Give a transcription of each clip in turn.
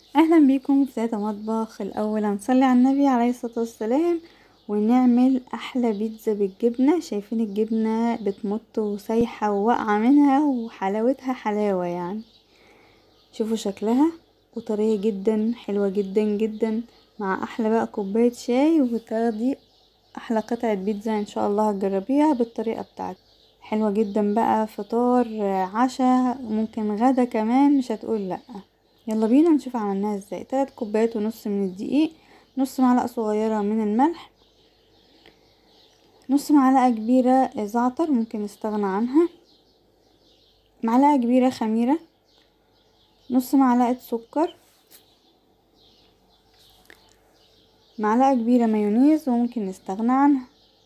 اهلا بيكم في ذات مطبخ الاول هنصلي على النبي عليه الصلاه والسلام ونعمل احلى بيتزا بالجبنه شايفين الجبنه بتمط وسايحه وواقعه منها وحلاوتها حلاوه يعني شوفوا شكلها وطريه جدا حلوه جدا جدا مع احلى بقى كوبايه شاي وتاخدي احلى قطعه بيتزا ان شاء الله هتجربيها بالطريقه بتاعتي حلوه جدا بقى فطار عشاء ممكن غدا كمان مش هتقول لا يلا بينا نشوف عملناها ازاي تلات كوبايات ونص من الدقيق نص معلقه صغيره من الملح نص معلقه كبيره زعتر ممكن نستغنى عنها معلقه كبيره خميره نص معلقه سكر معلقه كبيره مايونيز وممكن نستغنى عنها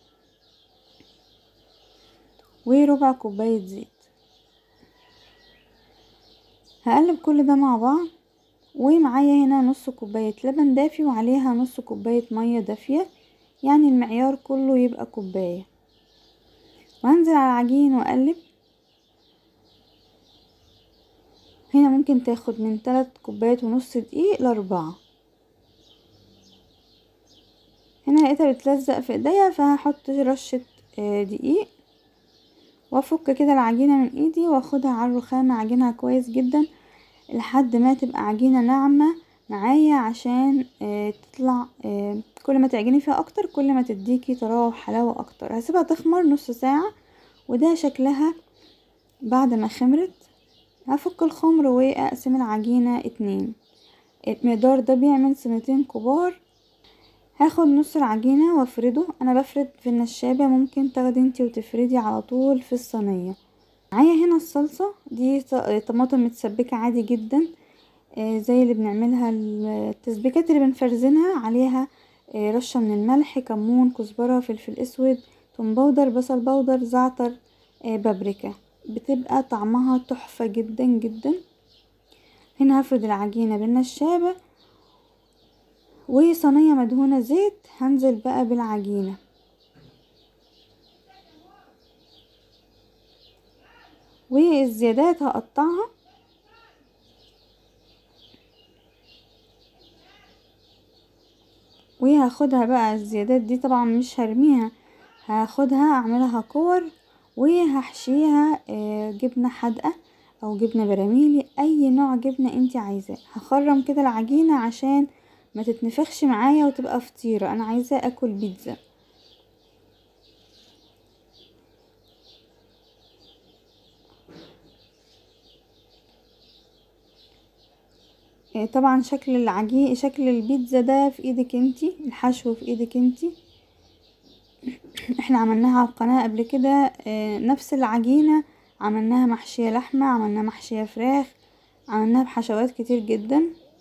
وربع كوبايه زيت هقلب كل ده مع بعض ومعايا هنا نص كوباية لبن دافي وعليها نص كوباية مية دافية يعني المعيار كله يبقى كوباية وهنزل على العجين واقلب هنا ممكن تاخد من تلات كوبايات ونص دقيق لاربعة هنا لقيتها بتلزق في ايديا فهحط رشة دقيق وافك كده العجينة من ايدي واخدها على الرخامة اعجنها كويس جدا لحد ما تبقى عجينة ناعمة معايا عشان اه تطلع اه كل ما تعجني فيها اكتر كل ما تديكي طراوة وحلاوة اكتر هسيبها تخمر نص ساعة وده شكلها بعد ما خمرت هفك الخمر واقسم العجينة اتنين المقدار ده بيعمل سنتين كبار هاخد نص العجينة وافرده انا بفرد في النشابة ممكن تاخدي انتي وتفردي على طول في الصينية معايا هنا الصلصة دي طماطم متسبكة عادي جدا آه زي اللي بنعملها التسبيكات اللي بنفرزنها عليها آه رشة من الملح كمون كزبرة فلفل اسود توم بودر بصل بودر زعتر آه بابريكا بتبقى طعمها تحفة جدا جدا هنا هفرد العجينة بالنشابة وصينية مدهونة زيت هنزل بقى بالعجينة والزيادات هقطعها وهاخدها بقى الزيادات دي طبعا مش هرميها هاخدها اعملها كور وهحشيها جبنة حادقة او جبنة براميلي اي نوع جبنة انتي عايزاه هخرم كده العجينة عشان ما تتنفخش معايا وتبقى فطيرة انا عايزة اكل بيتزا طبعا شكل العجين شكل البيتزا ده في ايدك انتي الحشو في ايدك انتي احنا عملناها على القناة قبل كده نفس العجينة عملناها محشية لحمة عملناها محشية فراخ عملناها بحشوات كتير جدا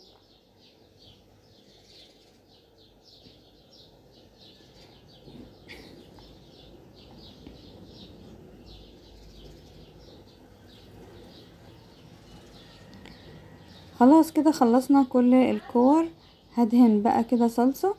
خلاص كده خلصنا كل الكور هدهن بقى كده صلصة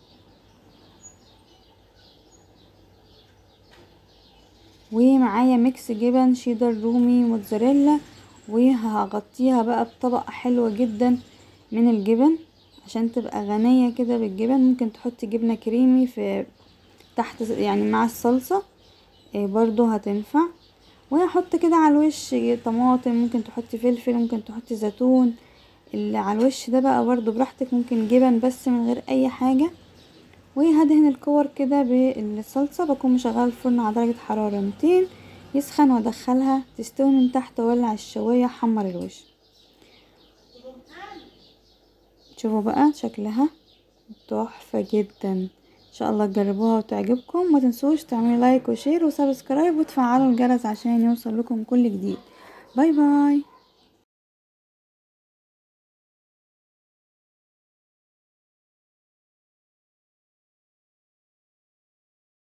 ومعايا ميكس جبن شيدر رومي موتزاريلا وهغطيها بقى بطبقة حلوة جدا من الجبن عشان تبقى غنية كده بالجبن ممكن تحطي جبنة كريمي في تحت يعني مع الصلصة برضو هتنفع وهحط كده على الوش طماطم ممكن تحطي فلفل ممكن تحطي زيتون اللي على الوش ده بقى برضو براحتك ممكن جبن بس من غير اي حاجة وهدهن الكور كده بالصلصة بكون مشغله الفرن على درجة حرارة ميتين يسخن وادخلها تستوي من تحت واولع الشواية احمر الوش شوفوا بقى شكلها تحفة جدا ان شاء الله تجربوها وتعجبكم ما تنسوش تعملوا لايك وشير وسبسكرايب وتفعلوا الجرس عشان يوصل لكم كل جديد باي باي